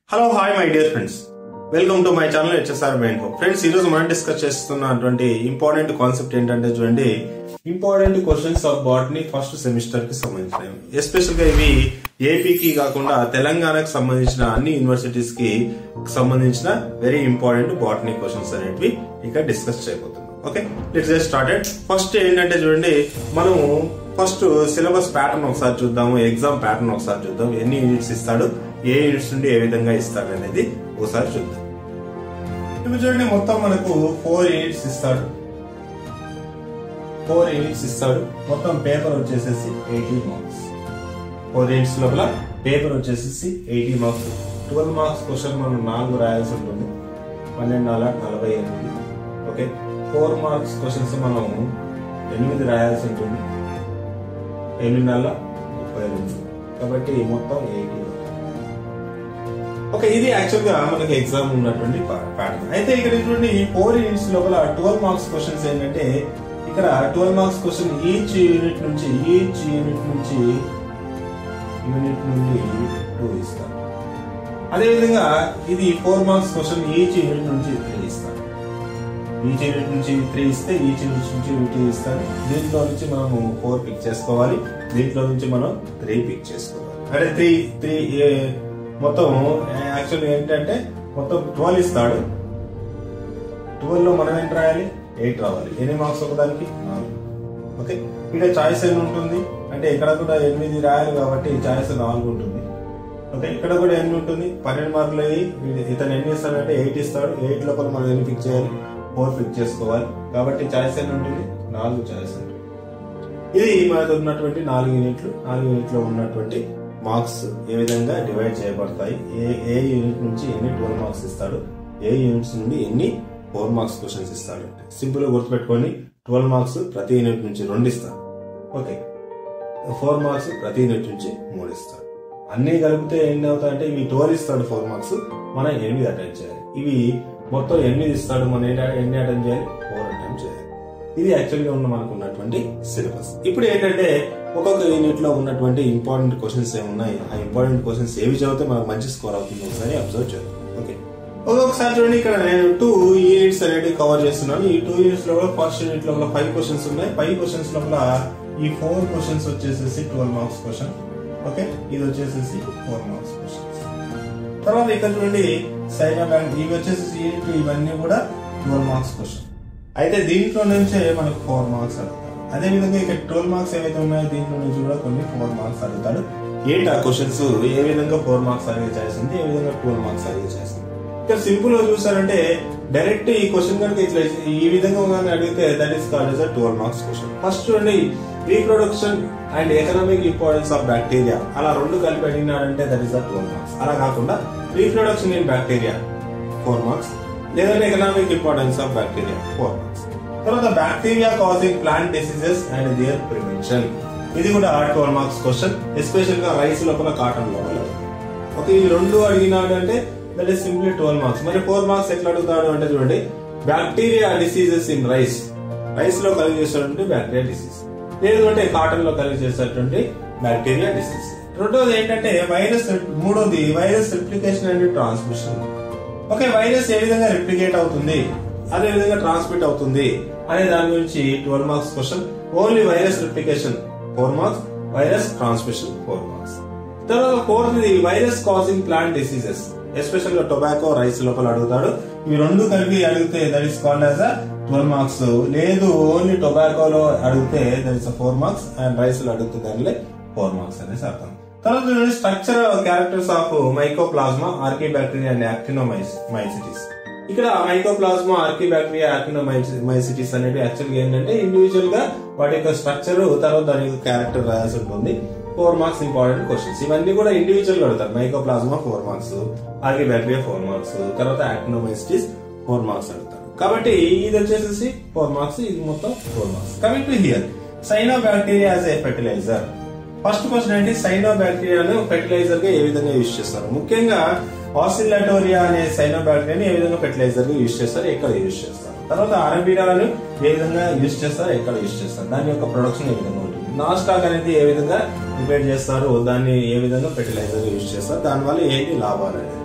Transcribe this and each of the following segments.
hello hi my dear friends welcome to my channel HSR mind hope friends ఈ రోజు మనం discuss చేస్తున్నటువంటి important concept ఏంటంటే చూడండి important questions of botany first semester కి సంబంధించినవి ఎస్పెషల్ గా ఇవి ఏపీకి కాకుండా తెలంగాణకు సంబంధించిన అన్ని యూనివర్సిటీస్ కి సంబంధించిన వెరీ ఇంపార్టెంట్ బాటనీ క్వశ్చన్స్ అనేటివి ఇక డిస్కస్ చేయబోతున్నాం okay let's get started first ఏంటంటే చూడండి మనము ఫస్ట్ సిలబస్ ప్యాటర్న్ ఒకసారి చూద్దాము ఎగ్జామ్ ప్యాటర్న్ ఒకసారి చూద్దాం ఎన్ని యూనిట్స్ ఇస్తాడు ఏ యూనిట్స్ నుండి ఏ విధంగా ఇస్తాడు అనేది ఒకసారి చూద్దాం ఇప్పుడు చూడండి మొత్తం మనకు ఫోర్ యూనిట్స్ ఇస్తాడు ఫోర్ యూనిట్స్ ఇస్తాడు మొత్తం పేపర్ వచ్చేసేసి ఎయిటీ మార్క్స్ ఫోర్ యూనిట్స్ లోపల పేపర్ వచ్చేసేసి eighty marks twelve marks question మనం నాలుగు రాయాల్సి ఉంటుంది పన్నెండు నాలుగు నలభై ఎనిమిది ఓకే ఫోర్ మార్క్స్ క్వశ్చన్స్ మనం ఎనిమిది రాయాల్సి ఉంటుంది ఎనిమిది నెలల ముప్పై రెండు కాబట్టి మొత్తం ఎయిటీ ఓకే ఇది యాక్చువల్ గా మనకి ఎగ్జామ్ ఉన్నటువంటి ప్యాటర్న్ అయితే ఇక్కడ చూడండి ఈ ఫోర్ యూనిట్స్ లోపల ట్వెల్వ్ మార్క్స్ క్వశ్చన్స్ ఏంటంటే ఇక్కడ twelve marks question each unit నుంచి ఈచ్ యూనిట్ నుంచి యూనిట్ నుండి టూ ఇస్తారు అదేవిధంగా ఇది four marks question each unit నుంచి త్రీ ఇస్తారు ఈచ్ యూనిట్ నుంచి త్రీ ఇస్తే ఈచ్ యూనిట్ నుంచి టూ ఇస్తారు దీంట్లో నుంచి మనము ఫోర్ పిక్ చేసుకోవాలి దీంట్లో నుంచి మనం త్రీ పిక్ చేసుకోవాలి అంటే త్రీ త్రీ మొత్తం యాక్చువల్ ఏంటంటే మొత్తం ట్వెల్వ్ ఇస్తాడు ట్వెల్వ్ లో మనం ఏంటి రాయాలి ఎయిట్ రావాలి ఎన్ని మార్క్స్ ఒకదానికి నాలుగు ఓకే ఇక్కడ చాయిస్ ఎన్ని ఉంటుంది అంటే ఇక్కడ కూడా ఎనిమిది రాయాలి కాబట్టి చాయిస్ నాలుగు ఉంటుంది ఓకే ఇక్కడ కూడా ఎన్ని ఉంటుంది పన్నెండు మార్కులు అయ్యి ఇతను ఎన్ని ఇస్తాడంటే ఎయిట్ ఇస్తాడు ఎయిట్ లోపల మనం ఎన్ని పిక్ చేయాలి ఫోర్ పిక్ చేసుకోవాలి కాబట్టి చాయిస్ ఎన్ని ఉంటుంది నాలుగు చాయిస్ ఉంటుంది ఇది మనకు ఉన్నటువంటి నాలుగు యూనిట్లు నాలుగు యూనిట్ లో ఉన్నటువంటి మార్క్స్ ఏ విధంగా డివైడ్ చేయబడతాయి ఏ ఏ యూనిట్ నుంచి ఎన్ని ట్వెల్వ్ మార్క్స్ ఇస్తాడు ఏ యూనిట్స్ నుండి ఎన్ని ఫోర్ మార్క్స్ క్వశ్చన్స్ ఇస్తాడు సింపుల్ గా గుర్తుపెట్టుకొని ట్వెల్వ్ మార్క్స్ ప్రతి యూనిట్ నుంచి రెండు ఇస్తాడు ఓకే ఫోర్ మార్క్స్ ప్రతి యూనిట్ నుంచి మూడు ఇస్తాడు అన్ని కలిపితే ఎన్ని అవుతాయంటే ఇవి ట్వెల్వ్ ఇస్తాడు ఫోర్ మార్క్స్ మనం ఎనిమిది అటెండ్ చేయాలి ఇవి మొత్తం ఎనిమిది ఇస్తాడు మనం ఎన్ని అటెండ్ చేయాలి ఫోర్ అటెండ్ చేయాలి ఇది యాక్చువల్ గా ఉన్న మనకు ఉన్నటువంటి సిలబస్ ఇప్పుడు ఏంటంటే ఒక్కొక్క యూనిట్ లో ఉన్నటువంటి ఇంపార్టెంట్ క్వశ్చన్స్ ఏమున్నాయి ఆ ఇంపార్టెంట్ క్వశ్చన్స్ ఏవి చదివితే మనకు మంచి స్కోర్ అవుతుంది ఒకసారి అబ్జర్వ్ చేద్దాం ఓకే ఒక్కొక్కసారి చూడండి ఇక్కడ నేను టూ యూనిట్స్ అనేవి కవర్ చేస్తున్నాను ఈ టూ యూనిట్స్ లో ఫస్ట్ యూనిట్ లో ఫైవ్ క్వశ్చన్స్ ఉన్నాయి ఫైవ్ క్వశ్చన్స్ లోపల ఈ ఫోర్ క్వశ్చన్స్ వచ్చేసేసి ట్వెల్వ్ మార్క్స్ క్వశ్చన్ ఓకే ఇది వచ్చేసేసి ఫోర్ మార్క్స్ క్వశ్చన్స్ తర్వాత ఇక్కడ చూడండి సైనా బ్యాంక్ ఇవి వచ్చేసి యూనిట్ ఇవన్నీ కూడా ట్వెల్వ్ మార్క్స్ క్వశ్చన్ అయితే దీంట్లో నుంచే మనకు ఫోర్ మార్క్స్ అడుగుతాడు అదే విధంగా ఇక్కడ ట్వెల్వ్ మార్క్స్ ఏవైతే ఉన్నాయో దీంట్లో నుంచి కూడా కొన్ని ఫోర్ మార్క్స్ అడుగుతాడు ఏంటి ఆ క్వశ్చన్స్ ఏ విధంగా ఫోర్ మార్క్స్ అడిగే చేస్తుంది ఏ విధంగా ట్వెల్వ్ మార్క్స్ అడిగే చేస్తుంది ఇక్కడ సింపుల్ గా చూసారంటే డైరెక్ట్ ఈ క్వశ్చన్ కనుక ఇట్లా ఈ విధంగా కానీ అడిగితే that is called as twelve marks question first చూడండి reproduction and economic importance of bacteria అలా రెండు కలిపి అడిగినాడంటే that is the twelve marks అలా కాకుండా reproduction in bacteria four marks లేదంటే economic importance of bacteria four marks తర్వాత bacteria causing plant diseases and their prevention ఇది కూడా ట్వెల్వ్ మార్క్స్ క్వశ్చన్ ఎస్పెషల్ గా రైస్ లోపల కాటన్ లోపల ఓకే ఈ రెండు అడిగినాడు అంటే that is simply twelve marks మరి ఫోర్ మార్క్స్ ఎట్లా అడుగుతాడు అంటే చూడండి bacteria diseases in rice rice లో కలిగి చేసేటువంటి బ్యాక్టీరియా డిసీజ్ లేదు అంటే కాటన్ లో కలిగి చేసేటువంటి బ్యాక్టీరియా డిసీజ్ రెండోది ఏంటంటే వైరస్ మూడోది virus replication and transmission okay virus ఏ విధంగా రిప్లికేట్ అవుతుంది అదే విధంగా ట్రాన్స్మిట్ అవుతుంది అనే దాని గురించి twelve marks question only virus replication four marks virus transmission four marks తర్వాత fourth virus causing plant diseases especial గా టొబాకో రైస్ లోపల అడుగుతాడు ఇవి రెండు కలిపి అడిగితే that is called as twelve marks లేదు ఓన్లీ టొబాకోలో అడిగితే that is four marks and rice లో అడిగితే దానిలో ఫోర్ మార్క్స్ అనేసి అర్థం తర్వాత structure characters of mycoplasma archaebacteria and actinomycetes ఇక్కడ మైకోప్లాస్మా ఆర్కీ బ్యాక్టీరియా యాక్టినోమైసిటీస్ అనేవి యాక్చువల్ గా ఏంటంటే ఇండివిజువల్ గా వాటి యొక్క స్ట్రక్చర్ తర్వాత దాని యొక్క క్యారెక్టర్ రాయాల్సి ఉంటుంది ఫోర్ మార్క్స్ ఇంపార్టెంట్ క్వశ్చన్స్ ఇవన్నీ కూడా ఇండివిజువల్ గా అడుగుతారు mycoplasma four marks archaebacteria four marks తర్వాత యాక్టినోమైసిటీస్ ఫోర్ మార్క్స్ అడుగుతారు కాబట్టి ఇది వచ్చేసి ఫోర్ మార్క్స్ ఇది మొత్తం four marks coming to here cyanobacteria as a fertilizer first question ఏంటి సైనో బ్యాక్టీరియాను ఫెర్టిలైజర్ గా ఏ విధంగా యూజ్ చేస్తారు ముఖ్యంగా ఆసిలేటోరియా అనే సైనో బ్యాక్టీరియాని ఏ విధంగా ఫెర్టిలైజర్ గా యూజ్ చేస్తారు ఎక్కడ యూజ్ చేస్తారు తర్వాత అరబిడాను ఏ విధంగా యూజ్ చేస్తారు ఎక్కడ యూజ్ చేస్తారు దాని యొక్క ప్రొడక్షన్ ఏ విధంగా ఉంటుంది నాస్టాక్ అనేది ఏ విధంగా ప్రిపేర్ చేస్తారు దాన్ని ఏ విధంగా ఫెర్టిలైజర్ యూజ్ చేస్తారు దానివల్ల ఏంటి లాభాలు అనేది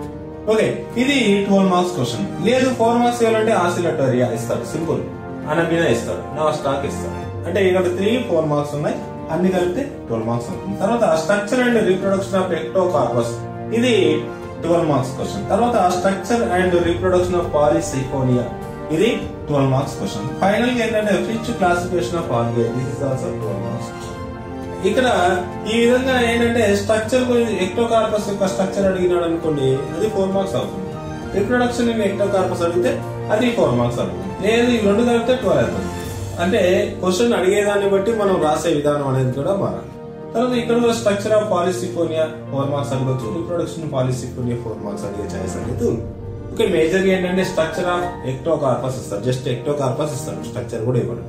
ఓకే ఇది ట్వెల్వ్ మార్క్స్ క్వశ్చన్ లేదు ఫోర్ మార్క్స్ ఇవ్వాలంటే ఆసిలేటరియా ఇస్తాడు సింపుల్ అనబినా ఇస్తాడు నా స్టాక్ ఇస్తాడు అంటే ఇక్కడ త్రీ ఫోర్ మార్క్స్ ఉన్నాయి అన్ని కలిపితే ట్వెల్వ్ మార్క్స్ అవుతుంది తర్వాత structure and reproduction of ectocarpus ఇది ట్వెల్వ్ మార్క్స్ క్వశ్చన్ తర్వాత structure and reproduction of polysiphonia ఇది ట్వెల్వ్ మార్క్స్ క్వశ్చన్ ఫైనల్ గా ఏంటంటే ఫిచ్ classification of algae this is also twelve marks ఇక్కడ ఈ విధంగా ఏంటంటే స్ట్రక్చర్ గురించి ఎక్టోకార్పస్ యొక్క స్ట్రక్చర్ అడిగినాడు అనుకోండి అది ఫోర్ మార్క్స్ అవుతుంది రిప్రొడక్షన్ ఇన్ ఎక్టోకార్పస్ అడిగితే అది ఫోర్ మార్క్స్ అవుతుంది లేదు ఈ రెండు కలిపితే ట్వెల్వ్ అవుతుంది అంటే క్వశ్చన్ అడిగేదాన్ని బట్టి మనం రాసే విధానం అనేది కూడా మారాలి తర్వాత ఇక్కడ కూడా structure of polysiphonia four marks అడగచ్చు రిప్రొడక్షన్ పాలిసిఫోనియా ఫోర్ మార్క్స్ అడిగే ఛాయిస్ అనేది ఉంది ఓకే మేజర్ ఏంటంటే స్ట్రక్చర్ ఆఫ్ ఎక్టోకార్పస్ ఇస్తారు జస్ట్ ఎక్టోకార్పస్ ఇస్తారు స్ట్రక్చర్ కూడా ఇవ్వడం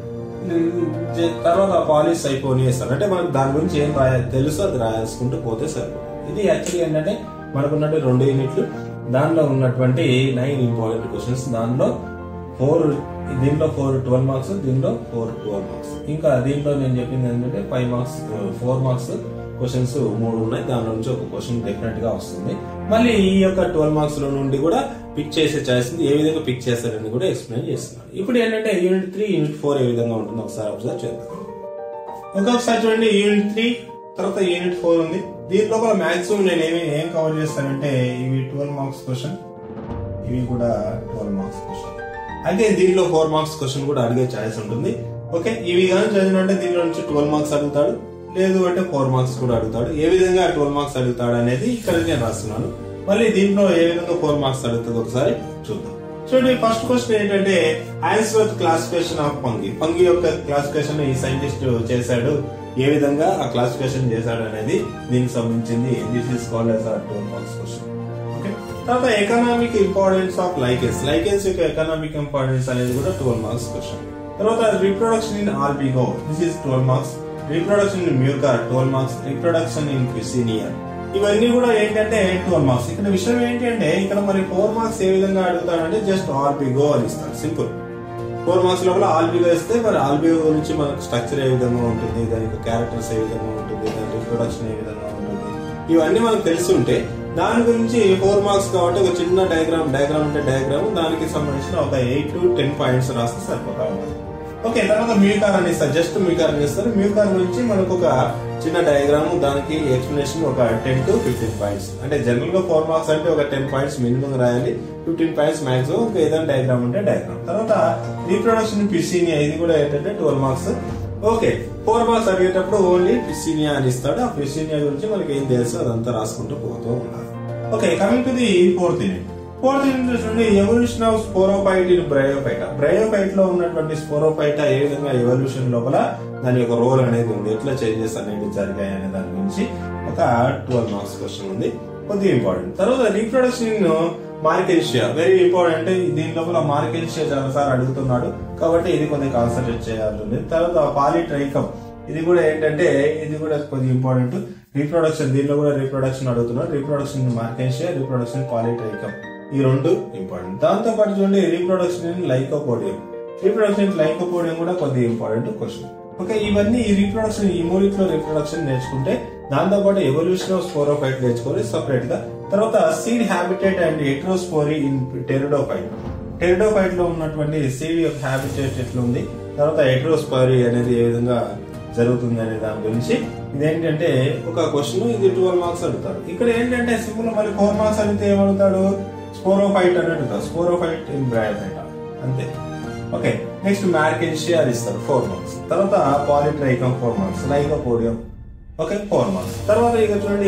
జ- తర్వాత పాలిస్ అయిపోయి ఇస్తారు అంటే మనకు దాని గురించి ఏం రాయ తెలుసు అది రాయాల్సుకుంటూ పోతే సరిపోతుంది ఇది యాక్చువల్లీ ఏంటంటే మనకున్నట్టు రెండు యూనిట్లు దానిలో ఉన్నటువంటి నైన్ ఇంపార్టెంట్ క్వశ్చన్స్ దానిలో ఫోర్ దీంట్లో ఫోర్ ట్వెల్వ్ మార్క్స్ దీంట్లో ఫోర్ ట్వెల్వ్ మార్క్స్ ఇంకా దీంట్లో నేను చెప్పింది ఏంటంటే five marks four marks questions మూడు ఉన్నాయి దాని నుంచి ఒక క్వశ్చన్ డెఫినెట్ గా వస్తుంది మళ్ళీ ఈ యొక్క ట్వెల్వ్ మార్క్స్ లో నుండి కూడా పిక్ చేసే ఛాయిస్ ఏ విధంగా పిక్ చేస్తారని కూడా ఎక్స్ప్లెయిన్ చేస్తున్నాను ఇప్పుడు ఏంటంటే యూనిట్ త్రీ యూనిట్ ఫోర్ ఏ విధంగా ఉంటుందో ఒకసారి అబ్జర్వ్ చేద్దాం ఇంకొకసారి చూడండి యూనిట్ త్రీ తర్వాత యూనిట్ ఫోర్ ఉంది దీని లోపల మాక్సిమం నేను ఏమి ఏం కవర్ చేస్తానంటే ఇవి ట్వెల్వ్ మార్క్స్ క్వశ్చన్ ఇవి కూడా ట్వెల్వ్ మార్క్స్ క్వశ్చన్ అయితే దీనిలో ఫోర్ మార్క్స్ క్వశ్చన్ కూడా అడిగే ఛాయిస్ ఉంటుంది ఓకే ఇవి కానీ చదివినంటే దీనిలో నుంచి ట్వెల్వ్ మార్క్స్ అడుగుతాడు లేదు అంటే ఫోర్ మార్క్స్ కూడా అడుగుతాడు ఏ విధంగా ట్వెల్వ్ మార్క్స్ అడుగుతాడు అనేది ఇక్కడ నేను రాస్తున్నాను మళ్ళీ దీంట్లో ఏ విధంగా ఫోర్ మార్క్స్ అడుగుతుందో ఒకసారి చూద్దాం చూడండి ఫస్ట్ క్వశ్చన్ ఏంటంటే answer classification of fungi fungi యొక్క క్లాసిఫికేషన్ ఈ సైంటిస్ట్ చేశాడు ఏ విధంగా ఆ క్లాసిఫికేషన్ చేశాడు అనేది దీనికి సంబంధించింది this is called as a twelve marks question okay తర్వాత economic importance of lichens lichens యొక్క ఎకనామిక్ ఇంపార్టెన్స్ అనేది కూడా ట్వెల్వ్ మార్క్స్ క్వశ్చన్ తర్వాత reproduction in albugo this is twelve marks reproduction in mucor twelve marks reproduction in క్విసినియర్ ఇవన్నీ కూడా ఏంటంటే twelve marks ఇక్కడ విషయం ఏంటంటే ఇక్కడ మరి ఫోర్ మార్క్స్ ఏ విధంగా అడుగుతాడంటే జస్ట్ ఆల్బిగో అని ఇస్తాడు సింపుల్ ఫోర్ మార్క్స్ లోపల ఆల్బిగో ఇస్తే మరి ఆల్బిగో గురించి మనకు స్ట్రక్చర్ ఏ విధంగా ఉంటుంది దాని యొక్క క్యారెక్టర్స్ ఏ విధంగా ఉంటుంది దాని రిప్రొడక్షన్ ఏ విధంగా ఉంటుంది ఇవన్నీ మనకు తెలిసి ఉంటే దాని గురించి ఫోర్ మార్క్స్ కాబట్టి ఒక చిన్న డయాగ్రామ్ డయాగ్రామ్ అంటే డయాగ్రామ్ దానికి సంబంధించిన ఒక ఎయిట్ టు టెన్ పాయింట్స్ రాస్తే సరిపోతా ఉంటుంది ఓకే తర్వాత మ్యూకార్ అని ఇస్తారు జస్ట్ మ్యూకార్ అని ఇస్తారు మ్యూకార్ గురించి మనకు ఒక చిన్న డయాగ్రామ్ దానికి ఎక్స్ప్లెనేషన్ ఒక టెన్ టు ఫిఫ్టీన్ పాయింట్స్ అంటే జనరల్ గా ఫోర్ మార్క్స్ అంటే ఒక టెన్ పాయింట్స్ మినిమం రాయాలి ఫిఫ్టీన్ పాయింట్స్ మాక్సిమం ఒక ఏదైనా డయాగ్రామ్ ఉంటే డయాగ్రామ్ తర్వాత రీప్రొడక్షన్ పిసినియా ఇది కూడా ఏంటంటే twelve marks okay four marks అడిగేటప్పుడు ఓన్లీ పిసినియా అని ఇస్తాడు ఆ పిసినియా గురించి మనకి ఏం తెలుసు అదంతా రాసుకుంటూ పోతూ ఉండాలి okay coming to the fourth unit fourth unit చూడండి evolution of sporophyte in bryophyta bryophyte లో ఉన్నటువంటి స్పోరోఫైట ఏ విధంగా ఎవల్యూషన్ లోపల దాని యొక్క రోల్ అనేది ఉంది ఎట్లా చేంజెస్ అనేవి జరిగాయి అనే దాని గురించి ఒక ట్వెల్వ్ మార్క్స్ క్వశ్చన్ ఉంది కొద్దిగా ఇంపార్టెంట్ తర్వాత reproduction in marchantia very important దీని లోపల మార్కెన్షియా చాలా సార్లు అడుగుతున్నాడు కాబట్టి ఇది కొద్దిగా కాన్సన్ట్రేట్ చేయాల్సి ఉంది తర్వాత పాలిట్రైకమ్ ఇది కూడా ఏంటంటే ఇది కూడా కొద్దిగా ఇంపార్టెంట్ రీప్రొడక్షన్ దీనిలో కూడా రీప్రొడక్షన్ అడుగుతున్నాడు రీప్రొడక్షన్ మార్కెన్షియా రీప్రొడక్షన్ పాలిట్రైకమ్ ఈ రెండు ఇంపార్టెంట్ దాంతో పాటు చూడండి reproduction in lycopodium reproduction in lycopodium కూడా కొద్దిగా ఇంపార్టెంట్ క్వశ్చన్ ఓకే ఇవన్నీ ఈ రీప్రొడక్షన్ ఈ మూడిట్లో రీప్రొడక్షన్ నేర్చుకుంటే దాంతో పాటు ఎవల్యూషన్ ఆఫ్ స్పోరోఫైట్ నేర్చుకొని సపరేట్ గా తర్వాత seed habitat and heterospory in pteridophyte pteridophyte లో ఉన్నటువంటి సీడ్ యొక్క హ్యాబిటేట్ ఎట్లా ఉంది తర్వాత ఎట్రోస్పోరీ అనేది ఏ విధంగా జరుగుతుంది అనే దాని గురించి ఇదేంటంటే ఒక క్వశ్చన్ ఇది ట్వెల్వ్ మార్క్స్ అడుగుతారు ఇక్కడ ఏంటంటే సింపుల్ మళ్ళీ ఫోర్ మార్క్స్ అడిగితే ఏమడుగుతాడు స్పోరోఫైట్ అని అడుగుతారు స్పోరోఫైట్ ఇన్ బ్రాయోఫైట్ అంతే ఓకే నెక్స్ట్ మ్యార్కెన్షియా అది ఇస్తారు ఫోర్ మార్క్స్ తర్వాత polytrichum four marks lycopodium okay four marks తర్వాత ఇక చూడండి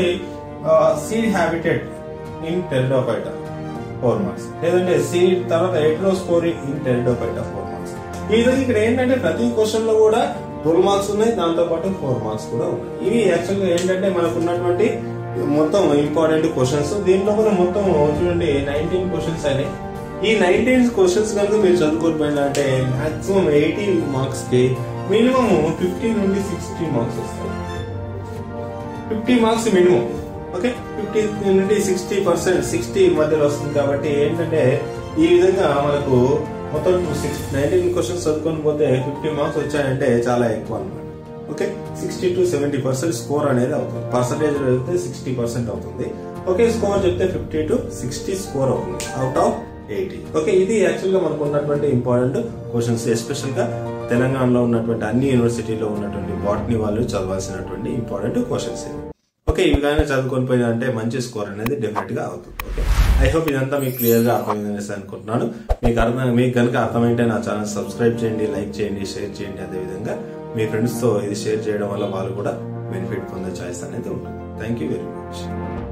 seed habitat in pteridophyta four marks లేదంటే సీడ్ తర్వాత heterospory in pteridophyta four marks ఈ విధంగా ఇక్కడ ఏంటంటే ప్రతి క్వశ్చన్ లో కూడా ట్వెల్వ్ మార్క్స్ ఉన్నాయి దాంతో పాటు ఫోర్ మార్క్స్ కూడా ఉన్నాయి ఇవి యాక్చువల్ గా ఏంటంటే మనకు ఉన్నటువంటి మొత్తం ఇంపార్టెంట్ క్వశ్చన్స్ దీంట్లో కూడా మొత్తం చూడండి నైన్టీన్ క్వశ్చన్స్ అయినాయి ఈ నైన్టీన్ క్వశ్చన్స్ కనుక మీరు చదువుకోకపోయినా అంటే మాక్సిమం ఎయిటీ మార్క్స్ కి మినిమం ఫిఫ్టీ నుండి సిక్స్టీ మార్క్స్ వస్తాయి fifty marks minimum okay fifty నుండి సిక్స్టీ పర్సెంట్ సిక్స్టీ మధ్యలో వస్తుంది కాబట్టి ఏంటంటే ఈ విధంగా మనకు మొత్తం సిక్స్ నైన్టీన్ క్వశ్చన్స్ చదువుకొని పోతే ఫిఫ్టీ మార్క్స్ వచ్చాయంటే చాలా ఎక్కువ అనమాట okay sixty to seventy percent score అనేది అవుతుంది పర్సంటేజ్ అయితే సిక్స్టీ పర్సెంట్ అవుతుంది ఓకే స్కోర్ చెప్తే ఫిఫ్టీ టు సిక్స్టీ స్కోర్ అవుతుంది అవుట్ ఆఫ్ ఎయిటీ ఓకే ఇది యాక్చువల్ గా మనకు ఉన్నటువంటి ఇంపార్టెంట్ క్వశ్చన్స్ ఎస్పెషల్ గా తెలంగాణలో ఉన్నటువంటి అన్ని యూనివర్సిటీలో ఉన్నటువంటి బాటనీ వాళ్ళు చదవాల్సినటువంటి ఇంపార్టెంట్ క్వశ్చన్స్ ఇవి ఓకే ఇవి కానీ చదువుకొని పోయిందంటే మంచి స్కోర్ అనేది డెఫినెట్ గా అవుతుంది ఓకే ఐ హోప్ ఇదంతా మీకు క్లియర్ గా అర్థమైంది అనేసి అనుకుంటున్నాను మీకు అర్థం మీకు కనుక అర్థమైంటే నా ఛానల్ సబ్స్క్రైబ్ చేయండి లైక్ చేయండి షేర్ చేయండి అదేవిధంగా మీ ఫ్రెండ్స్ తో ఇది షేర్ చేయడం వల్ల వాళ్ళు కూడా బెనిఫిట్ పొందే ఛాయిస్ అనేది ఉంటుంది థ్యాంక్ యూ వెరీ మచ్